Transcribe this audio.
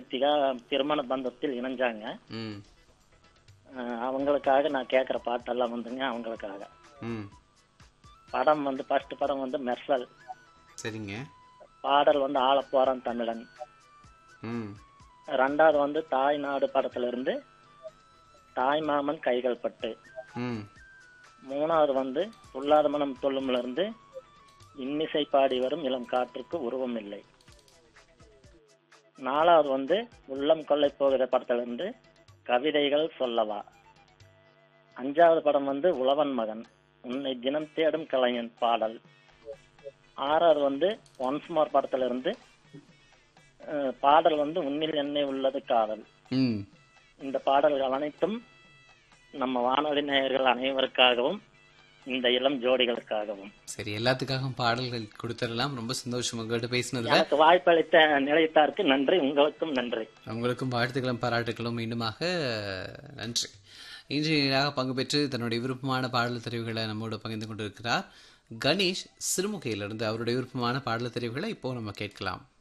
ரித்திகா திருமண பந்தத்தில் இணைஞ்சாங்க ம் அஹ் அவங்களுக்காக நான் கேட்குற பாட்டெல்லாம் வந்துங்க அவங்களுக்காக ம் படம் வந்து ஃபர்ஸ்ட் படம் வந்து மெர்சல் சரிங்க பாடல் வந்து ஆளப்போறான் தமிழன் ம் ரெண்டாவது வந்து தாய்நாடு படத்துல இருந்து தாய் மாமன் கைகள் பட்டு ம் மூணாவது வந்து துல்லாத மனம் தொல்லும்ல இருந்து இன்னிசை பாடி வரும் இளம் காற்றுக்கு உருவம் இல்லை நாலாவது வந்து உள்ளம் கொள்ளை போகிற படத்துல இருந்து கவிதைகள் சொல்லவா அஞ்சாவது படம் வந்து உழவன் மகன் உன்னை தினம் தேடும் கலைஞன் பாடல் ஆறாவது வந்து ஒன்ஸ் மோர் படத்துல இருந்து அஹ், பாடல் வந்து உன்னில் எண்ணெய் உள்ளது காதல் ம் இந்த பாடல்கள் அனைத்தும் நம்ம வானொலி நேயர்கள் அனைவருக்காகவும் இந்த இளம் ஜோடிகளுக்காகவும் சரி எல்லாத்துக்காகவும் பாடல்கள் கொடுத்துடலாம் ரொம்ப சந்தோஷம் உங்கள்கிட்ட பேசினதுல எனக்கு வாய்ப்பளித்த நிலையத்தாருக்கு நன்றி உங்களுக்கும் நன்றி உங்களுக்கும் வாழ்த்துக்களும் பாராட்டுகளும் மீண்டுமாக நன்றி இன்றைய பங்கு பெற்று தன்னுடைய விருப்பமான பாடல் தெரிவுகளை நம்மோடு பகிர்ந்து கொண்டிருக்கிறார் கணேஷ் சிறுமுகையிலிருந்து அவருடைய விருப்பமான பாடல் தெரிவுகளை இப்போ நம்ம கேட்கலாம்